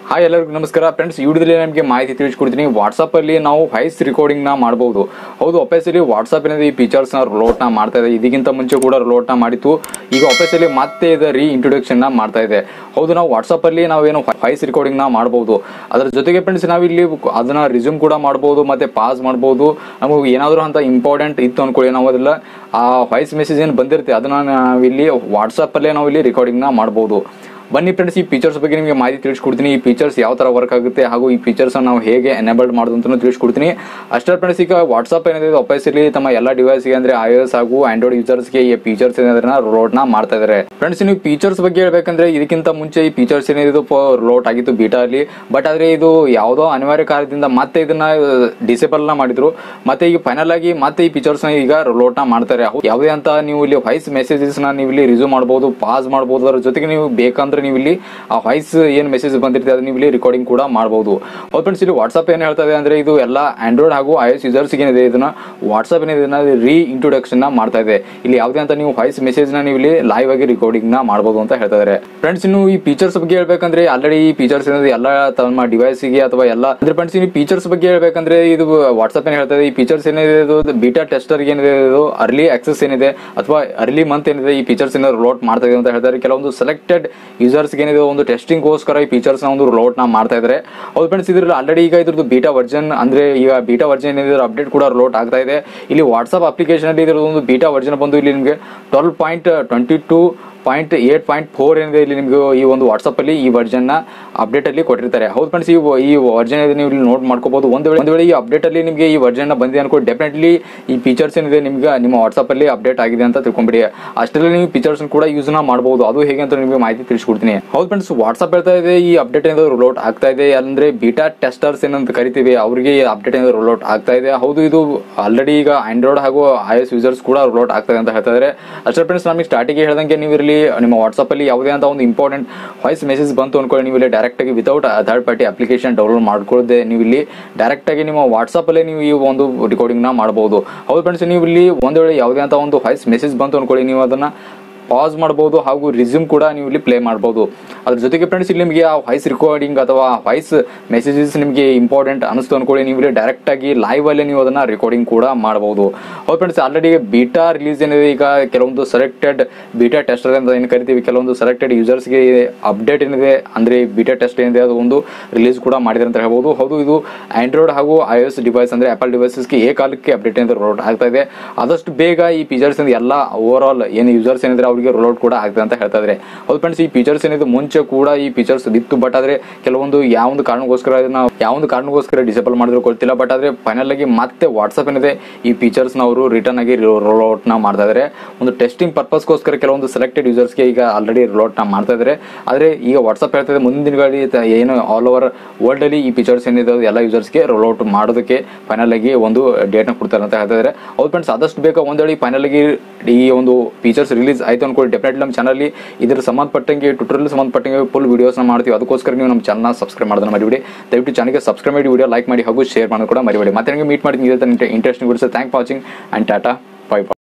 hi ಎಲ್ಲರಿಗೂ ನಮಸ್ಕಾರ friends ಈ ವಿಡಿಯೋದಲ್ಲಿ ನಿಮಗೆ ಮಾಹಿತಿ ತಿಳಿಸ್ಕೊಡ್ತೀನಿ ವಾಟ್ಸಪ್ ಅಲ್ಲಿ ನಾವು ವಾಯ್ಸ್ ರೆಕಾರ್ಡಿಂಗ್ ನ ಮಾಡಬಹುದು ಹೌದು ಒಪ್ಪಿಸಲಿ ವಾಟ್ಸಪ್ ಏನಿದೆ ಈ ಫೀಚರ್ಸ್ ನ ರೋಲ್ಟ್ ನ ಮಾಡ್ತಾ ಇದೆ ಇದಕ್ಕಿಂತ ಮುಂಚೆ ಕೂಡ ರೋಲ್ಟ್ ನ ಮಾಡಿತ್ತು ಈಗ ಒಪ್ಪಿಸಲಿ ಮತ್ತೆ ಇದು ರೀ ಇಂಟ್ರೊಡಕ್ಷನ್ ನ ಮಾಡ್ತಾ ಇದೆ ಹೌದು ನಾವು ವಾಟ್ಸಪ್ ಅಲ್ಲಿ ನಾವೇನು ವಾಯ್ಸ್ ರೆಕಾರ್ಡಿಂಗ್ ನ ಮಾಡಬಹುದು ಅದರ ಜೊತೆಗೆ ಫ್ರೆಂಡ್ಸ್ ನಾವಿಲ್ಲಿ ಅದನ್ನ ರಿಸ್ಯೂಮ್ ಕೂಡ ಮಾಡಬಹುದು ಮತ್ತೆ ಪಾಸ್ ಮಾಡಬಹುದು ನಮಗೆ ಏನಾದರೂ ಅಂತ ಇಂಪಾರ್ಟೆಂಟ್ ಇತ್ತು ಅನ್ಕೊಳ್ಳಿ ನಾವು ಅದೆಲ್ಲ ಆ ವಾಯ್ಸ್ ಮೆಸೇಜ್ ಏನು ಬಂದಿರುತ್ತೆ ಅದನ್ನ ನಾವಿಲ್ಲಿ ವಾಟ್ಸಪ್ ಅಲ್ಲೇ ನಾವು ಇಲ್ಲಿ ರೆಕಾರ್ಡಿಂಗ್ ನ ಮಾಡಬಹುದು ಬನ್ನಿ ಫ್ರೆಂಡ್ಸ್ ಈ ಫೀಚರ್ಸ್ ಬಗ್ಗೆ ನಿಮಗೆ ಮಾಹಿತಿ ತಿಳಿಸ್ಕೊಡ್ತೀನಿ ಈ ಫೀಚರ್ಸ್ ಯಾವ ತರ ವರ್ಕ್ ಆಗುತ್ತೆ ಹಾಗೂ ಈ ಫೀಚರ್ಸ್ ನಾವು ಹೇಗೆ ಎನೇಬಲ್ಡ್ ಮಾಡೋದು ಅಂತ ತಿಳಿಸ್ಕೊಡ್ತೀನಿ ಅಷ್ಟೇ ಫ್ರೆಂಡ್ಸ್ ಈಗ ವಾಟ್ಸ್ಆಪ್ ಏನಿದೆ ಒಪ್ಪಿಸಲಿ ತಮ್ಮ ಎಲ್ಲ ಡಿವೈಸ್ಗೆ ಅಂದ್ರೆ ಐ ಎಸ್ ಹಾಗೂ ಆಂಡ್ರಾಯ್ಡ್ ಯೂಸರ್ಸ್ಗೆ ಈ ಫೀಚರ್ಸ್ ಏನಾದ್ರನ್ನ ರೋಡ್ ನ ಮಾಡ್ತಾ ಇದ್ದಾರೆ ಫ್ರೆಂಡ್ಸ್ ನೀವು ಫೀಚರ್ಸ್ ಬಗ್ಗೆ ಹೇಳ್ಬೇಕಂದ್ರೆ ಇದಕ್ಕಿಂತ ಮುಂಚೆ ಈ ಫೀಚರ್ಸ್ ಏನಿದೆ ರೋಟ್ ಆಗಿತ್ತು ಬೀಟಾ ಅಲ್ಲಿ ಬಟ್ ಆದ್ರೆ ಇದು ಯಾವುದೋ ಅನಿವಾರ್ಯ ಕಾರಣದಿಂದ ಮತ್ತೆ ಇದನ್ನ ಡಿಸೇಬಲ್ ನ ಮಾಡಿದ್ರು ಮತ್ತೆ ಈಗ ಫೈನಲ್ ಆಗಿ ಮತ್ತೆ ಈ ಫೀಚರ್ಸ್ ನ ಈಗ ರೋಟ್ ನ ಮಾಡ್ತಾರೆ ಹೌದು, ಯಾವುದೇ ಅಂತ ನೀವು ಇಲ್ಲಿ ವಾಯ್ಸ್ ಮೆಸೇಜಸ್ ನ ನೀವು ಇಲ್ಲಿ ರಿಸ್ಯೂಮ್ ಮಾಡಬಹುದು ಪಾಸ್ ಮಾಡಬಹುದು ಅದರ ಜೊತೆಗೆ ನೀವು ಬೇಕಂದ್ರೆ ನೀವು ಇಲ್ಲಿ ಆ ವಾಯ್ಸ್ ಏನ್ ಮೆಸೇಜ್ ಬಂದಿರುತ್ತೆ ಅದನ್ನ ನೀವು ಇಲ್ಲಿ ರೆಕಾರ್ಡಿಂಗ್ ಕೂಡ ಮಾಡಬಹುದು ಹೌದು ಫ್ರೆಂಡ್ಸ್ ಇಲ್ಲಿ ವಾಟ್ಸ್ಆಪ್ ಏನ್ ಹೇಳ್ತಾ ಇದೆ ಅಂದ್ರೆ ಇದು ಎಲ್ಲ ಆಂಡ್ರಾಯ್ಡ್ ಹಾಗೂ ಐ ಎಸ್ ಯೂಸರ್ಸ್ ಏನಿದೆ ಇದನ್ನ ವಾಟ್ಸ್ಆಪ್ ಏನಿದೆ ಇದನ್ನ ರೀ ಇಂಟ್ರೊಡಕ್ಷನ್ ನ ಮಾಡ್ತಾ ಇದೆ ಇಲ್ಲಿ ಯಾವುದೇ ಅಂತ ನೀವು ವಾಯ್ಸ್ ಮೆಸೇಜ್ ನ ನೀವು ಇಲ್ಲಿ ಲೈವ್ ಆಗಿ ರೆಕಾರ್ಡಿಂಗ್ ನ ಮಾಡಬಹುದು ಅಂತ ಹೇಳ್ತಾ ಇದ್ದಾರೆ ಫ್ರೆಂಡ್ಸ್ ಇನ್ನು ಈ ಫೀಚರ್ಸ್ ಬಗ್ಗೆ ಹೇಳ್ಬೇಕಂದ್ರೆ ಆಲ್ರೆಡಿ ಈ ಫೀಚರ್ಸ್ ಏನಿದೆ ಎಲ್ಲ ತಮ್ಮ ಡಿವೈಸ್ ಗೆ ಅಥವಾ ಎಲ್ಲ ಅಂದ್ರೆ ಫ್ರೆಂಡ್ಸ್ ಈ ಫೀಚರ್ಸ್ ಬಗ್ಗೆ ಹೇಳ್ಬೇಕಂದ್ರೆ ಇದು ವಾಟ್ಸ್ಆಪ್ ಏನ್ ಹೇಳ್ತಾ ಇದೆ ಈ ಫೀಚರ್ಸ್ ಏನಿದೆ ಇದು ಬೀಟಾ ಟೆಸ್ಟರ್ ಏನಿದೆ ಇದು ಅರ್ಲಿ ಆಕ್ಸೆಸ್ ಏನಿದೆ ಅಥವಾ ಅರ್ಲಿ ಮಂತ್ ಏನಿದೆ ಈ ಫೀಚರ್ಸ್ ಏನಾದ್ರು ರೋಟ್ ಮಾಡ್ತಾ ಇದೆ ಅಂತ ಹೇಳ್ತಾರೆ ಕೆಲವೊಂದು ಸೆಲೆಕ್ಟೆಡ್ ಯೂಸರ್ಸ್ ಏನಿದೆ ಒಂದು ಟೆಸ್ಟಿಂಗ್ ಗೋಸ್ಕರ ಈ ಫೀಚರ್ಸ್ ನ ಒಂದು ರೋಟ್ ನ ಮಾಡ್ತಾ ಇದ್ದಾರೆ ಹೌದು ಫ್ರೆಂಡ್ಸ್ ಇದ್ರಲ್ಲಿ ಆಲ್ರೆಡಿ ಈಗ ಇದ್ರದ್ದು ಬೀಟಾ ವರ್ಜನ್ ಅಂದ್ರೆ ಈಗ ಬೀಟಾ ವರ್ಜನ್ ಏನಿದೆ ಅಪ್ಡೇಟ್ ಕೂಡ ರೋಟ್ ಆಗ್ತಾ ಇದೆ ಇಲ್ಲಿ ವಾಟ್ಸ್ಆಪ್ ಅಪ್ಲಿಕೇಶನ್ ಅಲ್ಲಿ ಇದ್ರದ್ದು ಒಂದು ಬೀಟಾ ವರ್ಜನ್ ಬಂದು ಇಲ್ಲಿ ನಿಮಗೆ twelve point twenty two point eight point four ಏನಿದೆ ಇಲ್ಲಿ ನಿಮಗೆ ಈ ಒಂದು ವಾಟ್ಸಪ್ ಅಲ್ಲಿ ಈ ವರ್ಜನ್ ನ ಅಪ್ಡೇಟ್ ಅಲ್ಲಿ ಕೊಟ್ಟಿರ್ತಾರೆ ಹೌದು ಫ್ರೆಂಡ್ಸ್ ಈ ಈ ವರ್ಜನ್ ಇದೆ ನೀವು ಇಲ್ಲಿ ನೋಟ್ ಮಾಡ್ಕೋಬಹುದು ಒಂದು ವೇಳೆ ಒಂದು ವೇಳೆ ಈ ಅಪ್ಡೇಟ್ ಅಲ್ಲಿ ನಿಮಗೆ ಈ ವರ್ಜನ್ ನ ಬಂದಿದೆ ಅನ್ಕೋ ಡೆಫಿನೆಟ್ಲಿ ಈ ಫೀಚರ್ಸ್ ಏನಿದೆ ನಿಮ್ಗೆ ನಿಮ್ಮ ವಾಟ್ಸಪ್ ಅಲ್ಲಿ ಅಪ್ಡೇಟ್ ಆಗಿದೆ ಅಂತ ತಿಳ್ಕೊಂಬಿಡಿ ಅಷ್ಟರಲ್ಲಿ ನೀವು ಫೀಚರ್ಸ್ ಕೂಡ ಯೂಸ್ ನ ಮಾಡಬಹುದು ಅದು ಹೇಗೆ ಅಂತ ನಿಮಗೆ ಮಾಹಿತಿ ತಿಳಿಸ್ಕೊಡ್ತೀನಿ ಹೌದು ಫ್ರೆಂಡ್ಸ್ ವಾಟ್ಸಪ್ ಹೇಳ್ತಾ ಇದೆ ಈ ಅಪ್ಡೇಟ್ ಏನಾದ್ರು ರೋಲ್ಔಟ್ ಆಗ್ತಾ ಇದೆ ಅಂದ್ರೆ ಬೀಟಾ ಟೆಸ್ಟರ್ಸ್ ಏನಂತ ಕರಿತೀವಿ ಅವರಿಗೆ ಅಪ್ಡೇಟ್ ಏನಾದ್ರು ರೋಲ್ಔಟ್ ಆಗ್ತಾ ಇದೆ ಹೌದು ಇದು ಆಲ್ರೆಡಿ ಈಗ ಆಂಡ್ರಾಯ್ಡ್ ಹಾಗೂ ಐ ಎಸ್ ಯೂಸರ್ಸ್ ಕೂಡ ರೋಲ್ಔಟ್ ಆಗ್ತಾ ಇದೆ ಅಂತ ಹೇಳ್ತಾ ಇದ್ದಾರೆ ಅಷ್ಟೇ ಫ್ರೆಂಡ್ಸ್ ನಮಗೆ ಸ್ಟಾರ್ಟಿಗೆ ಹೇಳ್ದಂಗೆ ನೀವು ಇರಲಿ ನಿಮ್ಮ ವಾಟ್ಸಪ್ ಅಲ್ಲಿ ಯಾವುದೇ ಅಂತ ಒಂದು ಇಂಪಾರ್ಟೆಂಟ್ ವಾಯ್ಸ್ ಮೆಸೇಜ್ ಬಂತು ಅನ್ಕೊಳ್ಳಿ ನೀವು ಇಲ್ಲಿ ಡೈರೆಕ್ಟ್ ಆಗಿ without third party application download ಮಾಡ್ಕೊಳ್ಳದೆ ನೀವು ಇಲ್ಲಿ ಡೈರೆಕ್ಟ್ ಆಗಿ ನಿಮ್ಮ ವಾಟ್ಸಪ್ ಅಲ್ಲೇ ನೀವು ಈ ಒಂದು ರೆಕಾರ್ಡಿಂಗ್ ನ ಮಾಡಬಹುದು ಹೌದು ಫ್ರೆಂಡ್ಸ್ ನೀವು ಇಲ್ಲಿ ಒಂದು ವೇಳೆ ಯಾವುದೇ ಅಂತ ಒಂದು ವಾಯ್ಸ್ ಮೆಸೇಜ್ ಬಂತು ಅನ್ಕೊಳ್ಳಿ ನೀವು ಅದನ್ನ ಪಾಸ್ ಮಾಡಬಹುದು ಹಾಗೂ ರಿಸ್ಯೂಮ್ ಕೂಡ ನೀವು ಇಲ್ಲಿ ಪ್ಲೇ ಮಾಡಬಹುದು ಅದ್ರ ಜೊತೆಗೆ ಫ್ರೆಂಡ್ಸ್ ಇಲ್ಲಿ ನಿಮಗೆ ಆ ವಾಯ್ಸ್ ರೆಕಾರ್ಡಿಂಗ್ ಅಥವಾ ವಾಯ್ಸ್ ಮೆಸೇಜಸ್ ನಿಮಗೆ ಇಂಪಾರ್ಟೆಂಟ್ ಅನಿಸ್ತು ಅನ್ಕೊಳ್ಳಿ ನೀವು ಇಲ್ಲಿ ಡೈರೆಕ್ಟ್ ಆಗಿ ಲೈವ್ ಅಲ್ಲೇ ನೀವು ಅದನ್ನ ರೆಕಾರ್ಡಿಂಗ್ ಕೂಡ ಮಾಡಬಹುದು ಹೌದು ಫ್ರೆಂಡ್ಸ್ ಆಲ್ರೆಡಿ ಬೀಟಾ ರಿಲೀಸ್ ಏನಿದೆ ಈಗ ಕೆಲವೊಂದು ಸೆಲೆಕ್ಟೆಡ್ ಬೀಟಾ ಟೆಸ್ಟರ್ ಅಂತ ಏನು ಕರಿತೀವಿ ಕೆಲವೊಂದು ಸೆಲೆಕ್ಟೆಡ್ ಯೂಸರ್ಸ್ಗೆ ಅಪ್ಡೇಟ್ ಏನಿದೆ ಅಂದ್ರೆ ಬೀಟಾ ಟೆಸ್ಟ್ ಏನಿದೆ ಅದು ಒಂದು ರಿಲೀಸ್ ಕೂಡ ಮಾಡಿದ್ರೆ ಅಂತ ಹೇಳ್ಬೋದು ಹೌದು ಇದು ಆಂಡ್ರಾಯ್ಡ್ ಹಾಗೂ ಐ ಎಸ್ ಡಿವೈಸ್ ಅಂದ್ರೆ ಆಪಲ್ ಡಿವೈಸಸ್ಗೆ ಏ ಕಾಲಕ್ಕೆ ಅಪ್ಡೇಟ್ ಏನಿದೆ ರೋಡ್ ಆಗ್ತಾ ಇದೆ ಆದಷ್ಟು ಬೇಗ ಈ ಫೀಚರ್ಸ್ ಎಲ್ಲ ಓವರ್ ಆಲ್ ಏನು ಯೂಸರ್ಸ್ ಏನಿದ್ರೆ ಅವರಿಗೆ ರೋಲ್ಔಟ್ ಕೂಡ ಆಗ್ತದೆ ಅಂತ ಹೇಳ್ತಾ ಇದ್ದಾರೆ ಹೌದು ಫ್ರೆಂಡ್ಸ್ ಈ ಫೀಚರ್ಸ್ ಏನಿದೆ ಮುಂಚೆ ಕೂಡ ಈ ಫೀಚರ್ಸ್ ಇತ್ತು ಬಟ್ ಆದ್ರೆ ಕೆಲವೊಂದು ಯಾವೊಂದು ಕಾರಣಕ್ಕೋಸ್ಕರ ಇದನ್ನ ಯಾವೊಂದು ಕಾರಣಕ್ಕೋಸ್ಕರ ಡಿಸೇಬಲ್ ಮಾಡಿದ್ರು ಗೊತ್ತಿಲ್ಲ ಬಟ್ ಆದ್ರೆ ಫೈನಲ್ ಆಗಿ ಮತ್ತೆ ವಾಟ್ಸ್ಆಪ್ ಏನಿದೆ ಈ ಫೀಚರ್ಸ್ ನ ಅವರು ರಿಟರ್ನ್ ಆಗಿ ರೋಲ್ಔಟ್ ನ ಮಾಡ್ತಾ ಇದ್ದಾರೆ ಒಂದು ಟೆಸ್ಟಿಂಗ್ ಪರ್ಪಸ್ಗೋಸ್ಕರ ಕೆಲವೊಂದು ಸೆಲೆಕ್ಟೆಡ್ ಯೂಸರ್ಸ್ಗೆ ಈಗ ಆಲ್ರೆಡಿ ರೋಲ್ಔಟ್ ನ ಮಾಡ್ತಾ ಇದ್ದಾರೆ ಆದ್ರೆ ಈಗ ವಾಟ್ಸ್ಆಪ್ ಹೇಳ್ತಾ ಇದೆ ಮುಂದಿನ ದಿನಗಳಲ್ಲಿ ತ- ಏನು ಆಲ್ ಓವರ್ ವರ್ಲ್ಡ್ ಅಲ್ಲಿ ಈ ಫೀಚರ್ಸ್ ಏನಿದೆ ಅದು ಎಲ್ಲ ಯೂಸರ್ಸ್ಗೆ ರೋಲ್ಔಟ್ ಮಾಡೋದಕ್ಕೆ ಫೈನಲ್ ಆಗಿ ಒಂದು ಡೇಟ್ ನ ಕೊಡ್ತಾರೆ ಅಂತ ಹೇಳ್ತಾ ಇದ್ದಾರೆ ಹೌದು ಫ್ರೆಂಡ್ಸ್ ಆದಷ್ಟು ಬೇಗ ಒಂದ್ ವೇಳೆ ಫೈನಲ್ ಆಗಿ ಈ ಒಂದು ಫೀಚರ್ಸ್ ರಿಲೀಸ್ ಆಯ್ತು ಅನ್ಕೊಳ್ಳಿ ಡೆಫಿನೆಟ್ಲಿ ನಮ್ಮ ಚಾನಲ್ ಇದ್ರ ಸಂಬಂಧಪಟ್ಟಂಗೆ ಟ್ಯೂಟೋರಿಯಲ್ ಸಂಬಂಧಪಟ್ಟಂಗೆ ಫುಲ್ ವಿಡಿಯೋಸ್ ಮಾಡ್ತೀವಿ ಅದಕ್ಕೋಸ್ಕರ ನೀವು ನಮ್ಮ ಚಾನಲ್ ಸಬ್ಸ್ಕ್ರೈಬ್ ಮಾಡೋದನ್ನ ಮರಿಬೇಡಿ ದಯವಿಟ್ಟು ಚಾನಲ್ಗೆ ಸಬ್ಸ್ಕ್ರೈಬ್ ಮಾಡಿ ವಿಡಿಯೋ ಲೈಕ್ ಮಾಡಿ ಹಾಗೂ ಶೇರ್ ಮಾಡೋದು ಕೂಡ ಮರಿಬೇಡಿ ಮತ್ತೆ ನಿಮಗೆ ಮೀಟ್ ಮಾಡ್ತೀನಿ interesting videos thank for watching and tata bye by